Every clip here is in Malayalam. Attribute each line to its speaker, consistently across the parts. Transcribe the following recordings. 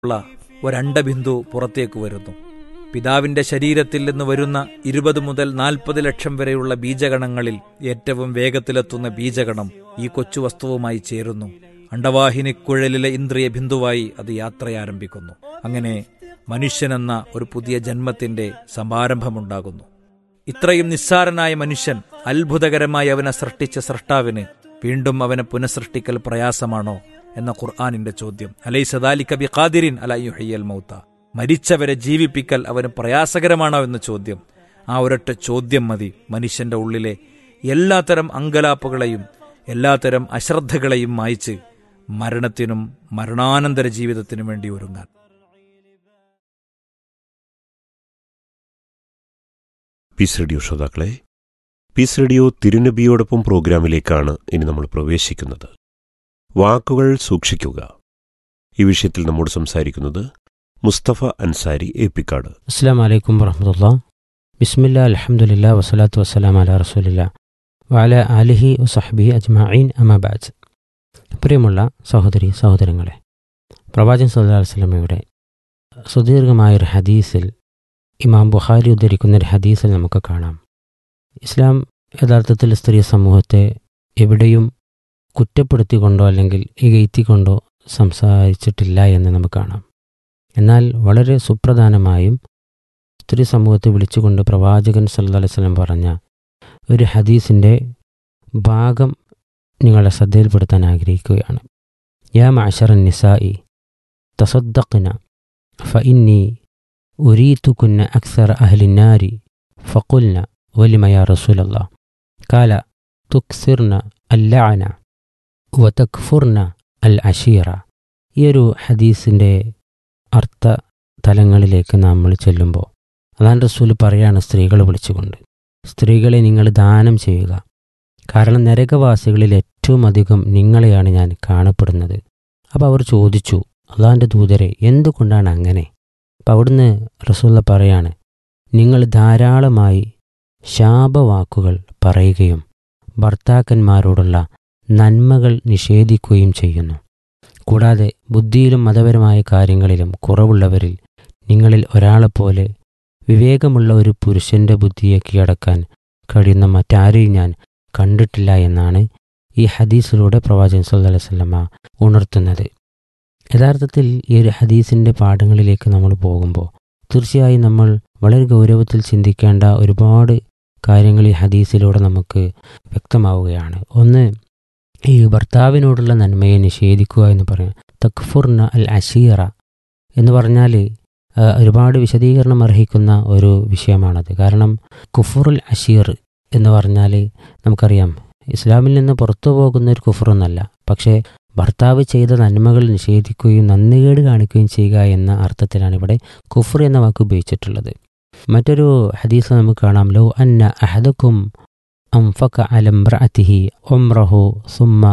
Speaker 1: ഉള്ള ഒരണ്ടബിന്ദു പുറത്തേക്ക് വരുന്നു പിതാവിന്റെ ശരീരത്തിൽ നിന്ന് വരുന്ന ഇരുപത് മുതൽ നാൽപ്പത് ലക്ഷം വരെയുള്ള ബീജഗണങ്ങളിൽ ഏറ്റവും വേഗത്തിലെത്തുന്ന ബീജഗണം ഈ കൊച്ചു വസ്തുവുമായി ചേരുന്നു അണ്ടവാഹിനിക്കുഴലിലെ ഇന്ദ്രിയ ബിന്ദുവായി അത് യാത്രയാരംഭിക്കുന്നു അങ്ങനെ മനുഷ്യനെന്ന ഒരു പുതിയ ജന്മത്തിന്റെ സമാരംഭമുണ്ടാകുന്നു ഇത്രയും നിസ്സാരനായ മനുഷ്യൻ അത്ഭുതകരമായി അവനെ സൃഷ്ടിച്ച സൃഷ്ടാവിന് വീണ്ടും അവനെ പുനഃസൃഷ്ടിക്കൽ പ്രയാസമാണോ എന്ന ഖുർആാനിന്റെ ചോദ്യം അലൈ സദാലി കബി ഖാദിരിൻ അലയുഹയ്യൽ മൗത്ത മരിച്ചവരെ ജീവിപ്പിക്കൽ അവന് പ്രയാസകരമാണോ എന്ന ചോദ്യം ആ ഒരൊറ്റ ചോദ്യം മതി മനുഷ്യന്റെ ഉള്ളിലെ എല്ലാത്തരം അങ്കലാപ്പുകളെയും എല്ലാത്തരം അശ്രദ്ധകളെയും മായ്ച്ച് മരണത്തിനും മരണാനന്തര ജീവിതത്തിനും വേണ്ടി ഒരുങ്ങാൻ
Speaker 2: പീസ് റേഡിയോ ശ്രോതാക്കളെ പീസ് റേഡിയോ തിരുനബിയോടൊപ്പം പ്രോഗ്രാമിലേക്കാണ് ഇനി നമ്മൾ പ്രവേശിക്കുന്നത് വാക്കുകൾ സൂക്ഷിക്കുക ഈ വിഷയത്തിൽ നമ്മോട് സംസാരിക്കുന്നത് മുസ്തഫ അൻസാരി ഏപ്പിക്കാട്
Speaker 3: അസ്സാം വലൈക്കും വറഹമുല്ല ബിസ്മില്ല അലഹമുല്ല വസ്സലാത്തു വസ്സലാം അല റസൂലില്ല വാല അലിഹി വസഹബി അജ്മഈൻ അമാബാജ് പ്രിയമുള്ള സഹോദരി സഹോദരങ്ങളെ പ്രവാചകൻ സല്ലാ വസ്ലമയുടെ സുദീർഘമായൊരു ഹദീസിൽ ഇമാം ബുഖാരി ഉദ്ധരിക്കുന്ന ഒരു ഹദീസിൽ നമുക്ക് കാണാം ഇസ്ലാം യഥാർത്ഥത്തിൽ സ്ത്രീ സമൂഹത്തെ എവിടെയും കുറ്റപ്പെടുത്തിക്കൊണ്ടോ അല്ലെങ്കിൽ ഇകഴ്ത്തിക്കൊണ്ടോ സംസാരിച്ചിട്ടില്ല എന്ന് നമുക്ക് കാണാം എന്നാൽ വളരെ സുപ്രധാനമായും സ്ത്രീ സമൂഹത്തെ വിളിച്ചുകൊണ്ട് പ്രവാചകൻ സല്ലാ അലൈവലം പറഞ്ഞ ഒരു ഹദീസിൻ്റെ ഭാഗം നിങ്ങളുടെ ശ്രദ്ധയിൽപ്പെടുത്താൻ ആഗ്രഹിക്കുകയാണ് യാ മാഷറൻ നിസായി തസദ്ദഖ്ന ഫഇന്നി ഉരീത്തുകുന്ന അക്സർ അഹ്ലിന്നാരി ഫഖുൽന വലിമ യാ റസൂലല്ല കാല തുക്സിർന അല്ലഅന വതക്ഫുർന അൽ അഷീറ ഈ ഒരു ഹദീസിൻ്റെ അർത്ഥ തലങ്ങളിലേക്ക് നമ്മൾ ചെല്ലുമ്പോൾ അതാണ് റസൂൽ പറയാണ് സ്ത്രീകളെ വിളിച്ചുകൊണ്ട് സ്ത്രീകളെ നിങ്ങൾ ദാനം ചെയ്യുക കാരണം നരകവാസികളിൽ ഏറ്റവും അധികം നിങ്ങളെയാണ് ഞാൻ കാണപ്പെടുന്നത് അപ്പോൾ അവർ ചോദിച്ചു അള്ളാൻ്റെ ദൂതരെ എന്തുകൊണ്ടാണ് അങ്ങനെ അപ്പം അവിടുന്ന് റസൂല്ല പറയാണ് നിങ്ങൾ ധാരാളമായി ശാപവാക്കുകൾ പറയുകയും ഭർത്താക്കന്മാരോടുള്ള നന്മകൾ നിഷേധിക്കുകയും ചെയ്യുന്നു കൂടാതെ ബുദ്ധിയിലും മതപരമായ കാര്യങ്ങളിലും കുറവുള്ളവരിൽ നിങ്ങളിൽ ഒരാളെപ്പോലെ വിവേകമുള്ള ഒരു പുരുഷന്റെ ബുദ്ധിയെ കീഴടക്കാൻ കഴിയുന്ന മറ്റാരെയും ഞാൻ കണ്ടിട്ടില്ല എന്നാണ് ഈ ഹദീസിലൂടെ പ്രവാചകൻ സല്ലല്ലാഹു അലൈഹി വസല്ലമ ഉണർത്തുന്നത് യഥാർത്ഥത്തിൽ ഈ ഒരു ഹദീസിൻ്റെ പാഠങ്ങളിലേക്ക് നമ്മൾ പോകുമ്പോൾ തീർച്ചയായും നമ്മൾ വളരെ ഗൗരവത്തിൽ ചിന്തിക്കേണ്ട ഒരുപാട് കാര്യങ്ങൾ ഈ ഹദീസിലൂടെ നമുക്ക് വ്യക്തമാവുകയാണ് ഒന്ന് ഈ ഭർത്താവിനോടുള്ള നന്മയെ നിഷേധിക്കുക എന്ന് പറയാം തക്ഫുർന അൽ അഷീറ എന്ന് പറഞ്ഞാൽ ഒരുപാട് വിശദീകരണം അർഹിക്കുന്ന ഒരു വിഷയമാണത് കാരണം കുഫുറുൽ അഷീർ എന്ന് പറഞ്ഞാൽ നമുക്കറിയാം ഇസ്ലാമിൽ നിന്ന് പുറത്തു പോകുന്ന ഒരു കുഫറൊന്നല്ല പക്ഷേ ഭർത്താവ് ചെയ്ത നന്മകൾ നിഷേധിക്കുകയും നന്ദികേട് കാണിക്കുകയും ചെയ്യുക എന്ന അർത്ഥത്തിലാണ് ഇവിടെ കുഫർ എന്ന വാക്ക് ഉപയോഗിച്ചിട്ടുള്ളത് മറ്റൊരു ഹദീസ് നമുക്ക് കാണാം ലോ അന്ന അഹദക്കും أنفق على امرأته عمره ثم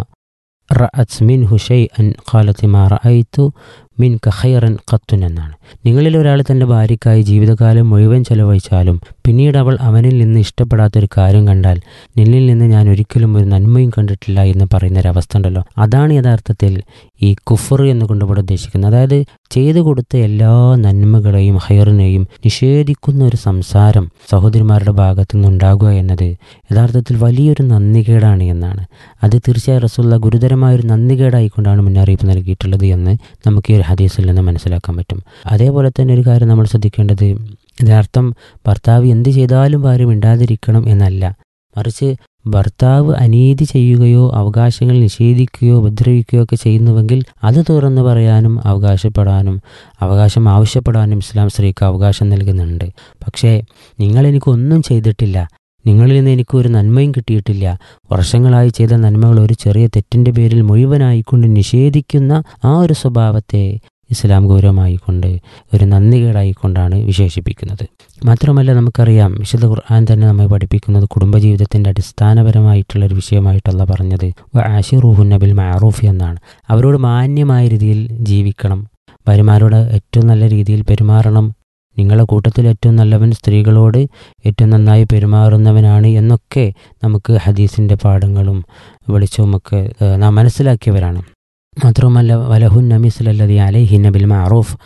Speaker 3: رأت منه شيئا قالت ما رأيت മിൻക ഖൈറൻ ഖത്തുൻ എന്നാണ് നിങ്ങളിൽ ഒരാൾ തൻ്റെ ഭാര്യയ്ക്കായി ജീവിതകാലം മുഴുവൻ ചെലവഴിച്ചാലും പിന്നീട് അവൾ അവനിൽ നിന്ന് ഇഷ്ടപ്പെടാത്തൊരു കാര്യം കണ്ടാൽ നിന്നിൽ നിന്ന് ഞാൻ ഒരിക്കലും ഒരു നന്മയും കണ്ടിട്ടില്ല എന്ന് പറയുന്ന ഒരു അവസ്ഥ ഉണ്ടല്ലോ അതാണ് യഥാർത്ഥത്തിൽ ഈ കുഫർ എന്നുകൊണ്ട് ഇവിടെ ഉദ്ദേശിക്കുന്നത് അതായത് ചെയ്തു കൊടുത്ത എല്ലാ നന്മകളെയും ഹൈറിനെയും നിഷേധിക്കുന്ന ഒരു സംസാരം സഹോദരിമാരുടെ ഭാഗത്തു നിന്നുണ്ടാകുക എന്നത് യഥാർത്ഥത്തിൽ വലിയൊരു നന്ദികേടാണ് എന്നാണ് അത് തീർച്ചയായും റസുള്ള ഗുരുതരമായ ഒരു നന്ദികേടായിക്കൊണ്ടാണ് മുന്നറിയിപ്പ് നൽകിയിട്ടുള്ളത് എന്ന് നമുക്ക് ഈ ഒരു ഹദീസിൽ നിന്ന് മനസ്സിലാക്കാൻ പറ്റും അതേപോലെ തന്നെ ഒരു കാര്യം നമ്മൾ ശ്രദ്ധിക്കേണ്ടത് യഥാർത്ഥം ഭർത്താവ് എന്ത് ചെയ്താലും ഭാര്യ മിണ്ടാതിരിക്കണം എന്നല്ല മറിച്ച് ഭർത്താവ് അനീതി ചെയ്യുകയോ അവകാശങ്ങൾ നിഷേധിക്കുകയോ ഉപദ്രവിക്കുകയോ ഒക്കെ ചെയ്യുന്നുവെങ്കിൽ അത് തുറന്നു പറയാനും അവകാശപ്പെടാനും അവകാശം ആവശ്യപ്പെടാനും ഇസ്ലാം സ്ത്രീക്ക് അവകാശം നൽകുന്നുണ്ട് പക്ഷേ നിങ്ങൾ എനിക്കൊന്നും ചെയ്തിട്ടില്ല നിങ്ങളിൽ നിന്ന് എനിക്ക് ഒരു നന്മയും കിട്ടിയിട്ടില്ല വർഷങ്ങളായി ചെയ്ത നന്മകൾ ഒരു ചെറിയ തെറ്റിൻ്റെ പേരിൽ മുഴുവനായിക്കൊണ്ട് നിഷേധിക്കുന്ന ആ ഒരു സ്വഭാവത്തെ ഇസ്ലാം ഗൗരവമായിക്കൊണ്ട് ഒരു നന്ദികേടായിക്കൊണ്ടാണ് വിശേഷിപ്പിക്കുന്നത് മാത്രമല്ല നമുക്കറിയാം വിശുദ്ധ ഖുർആൻ തന്നെ നമ്മെ പഠിപ്പിക്കുന്നത് കുടുംബജീവിതത്തിൻ്റെ അടിസ്ഥാനപരമായിട്ടുള്ള ഒരു വിഷയമായിട്ടല്ല പറഞ്ഞത് ആഷിറൂഹുൻ നബിൽ മാറൂഫി എന്നാണ് അവരോട് മാന്യമായ രീതിയിൽ ജീവിക്കണം ഭാര്യമാരോട് ഏറ്റവും നല്ല രീതിയിൽ പെരുമാറണം നിങ്ങളുടെ കൂട്ടത്തിൽ ഏറ്റവും നല്ലവൻ സ്ത്രീകളോട് ഏറ്റവും നന്നായി പെരുമാറുന്നവനാണ് എന്നൊക്കെ നമുക്ക് ഹദീസിൻ്റെ പാഠങ്ങളും വെളിച്ചവുമൊക്കെ നാം മനസ്സിലാക്കിയവരാണ് മാത്രവുമല്ല വലഹുന്ന മിസ്ലല്ലതി അലൈഹിന്ന ബിൽ മഅറൂഫ്